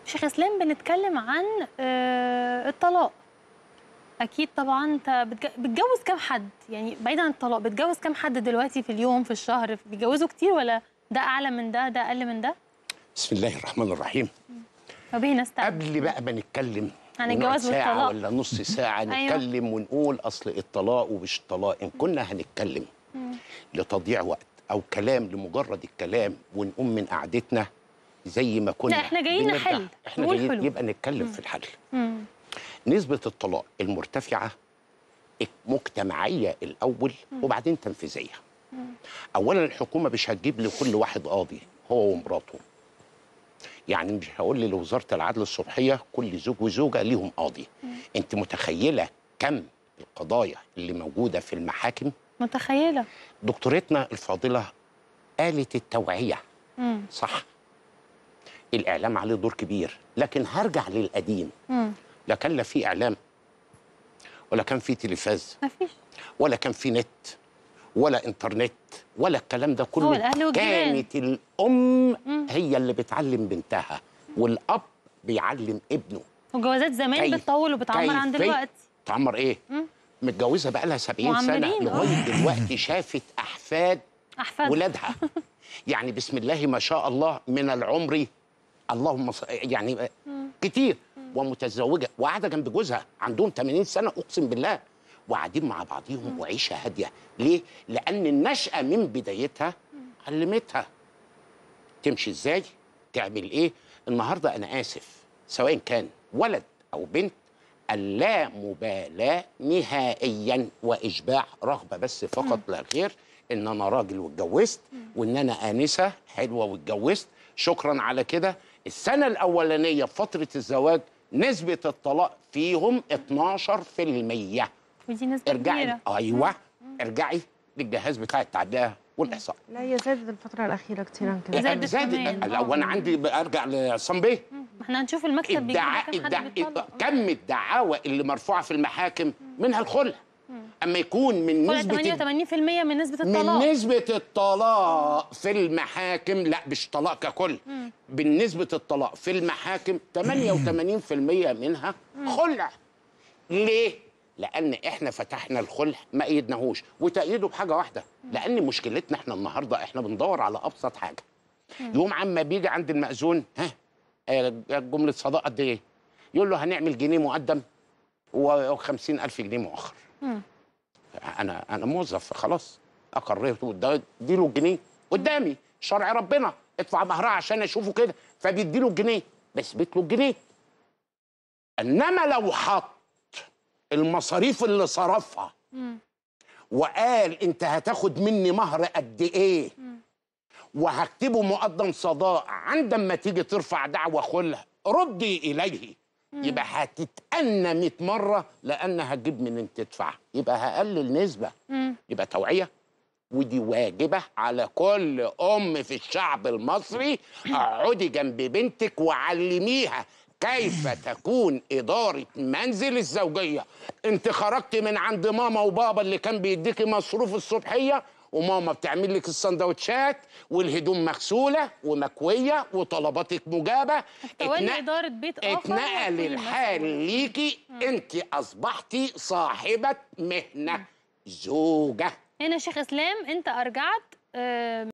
شيخ اسلام بنتكلم عن آه، الطلاق اكيد طبعا انت بتج- بتجوز كام حد يعني بعيد عن الطلاق بتجوز كام حد دلوقتي في اليوم في الشهر بيجوزوا كتير ولا ده اعلى من ده ده اقل من ده بسم الله الرحمن الرحيم فبه نستعد قبل بقى ما نتكلم عن ونقعد الجواز ساعة والطلاق. ولا نص ساعة أيوة. نتكلم ونقول أصل الطلاق ومش الطلاق إن كنا هنتكلم لتضييع وقت أو كلام لمجرد الكلام ونقوم من قعدتنا زي ما كنا لا، إحنا جايين بنرجع. نحل، احنا نقول جايين حلول. يبقى نتكلم في الحل مم. نسبة الطلاق المرتفعة مجتمعية الأول وبعدين تنفيذية أولا الحكومة مش هتجيب لكل واحد قاضي هو ومراته يعني مش هقول لي لوزارة العدل الصبحية كل زوج وزوجة ليهم قاضي أنت متخيلة كم القضايا اللي موجودة في المحاكم متخيله دكتورتنا الفاضلة قالت التوعية مم. صح الإعلام عليه دور كبير لكن هرجع للقديم مم. لا كان لا في إعلام ولا كان في تلفاز مفيش ولا كان في نت ولا انترنت ولا الكلام ده كله هو الأهل والجيران. كانت الام هي اللي بتعلم بنتها والاب بيعلم ابنه وجوازات زمان كيف- بتطول وبتعمر عن كيفية- دلوقتي تعمر ايه متجوزه بقى لها 70 سنه معمرين، آه. لغايه دلوقتي شافت احفاد احفاد ولادها يعني بسم الله ما شاء الله من العمر اللهم ص... يعني كتير ومتزوجه وقاعده جنب جوزها عندهم 80 سنه اقسم بالله وقاعدين مع بعضيهم وعيشه هاديه ليه؟ لان النشأه من بدايتها علمتها تمشي ازاي؟ تعمل ايه؟ النهارده انا اسف سواء كان ولد او بنت اللامبالاه نهائيا واشباع رغبه بس فقط لا غير ان انا راجل واتجوزت وان انا انسه حلوه واتجوزت شكرا على كده السنه الاولانيه في فتره الزواج نسبه الطلاق فيهم 12% ودي نسبه ارجعي كبيره ايوه ارجعي للجهاز بتاع التعديه والاحصاء لا هي زادت الفترة الأخيرة كتير عن كده زادت زادت كمان. لو انا عندي ارجع لعصام بيه ما احنا هنشوف المكتب بيجيب الدعاء كام حد الدع... بيطلق كم الدعاوى اللي مرفوعه في المحاكم منها الخلع اما يكون من ولا نسبه 88% من نسبه الطلاق من نسبة الطلاق في المحاكم لا مش طلاق ككل بالنسبة الطلاق في المحاكم 88% منها خلع ليه؟ لأن احنا فتحنا الخلع ما أيدناهوش وتأييده بحاجة واحدة لأن مشكلتنا احنا النهاردة احنا بندور على أبسط حاجة يوم عما بيجي عند المأذون ها آه، جملة صداقة قد إيه؟ يقول له هنعمل جنيه مقدم و50 ألف جنيه مؤخر انا انا موظف خلاص اقررت وده- اديله الجنيه قدامي شرع ربنا ادفع مهرها عشان اشوفه كده فبيديله الجنيه بثبت له الجنيه انما لو حط المصاريف اللي صرفها وقال انت هتاخد مني مهر قد ايه وهكتبه مقدم صداق عندما تيجي ترفع دعوى خلع ردي اليه يبقى هتتأنى 100 مرة لأن هتجيب من انت تدفع يبقى هقلل نسبة يبقى توعية ودي واجبة على كل أم في الشعب المصري اقعدي جنب بنتك وعلميها كيف تكون إدارة منزل الزوجية أنت خرجت من عند ماما وبابا اللي كان بيديكي مصروف الصبحية وماما بتعمل لك السندوتشات والهدوم مغسولة ومكوية وطلباتك مجابة تولي اتنق- اداره بيت اخر اتنقل وتكوني الحال مسؤولة. ليكي انت اصبحتي صاحبه مهنه زوجه هنا شيخ اسلام انت ارجعت آه،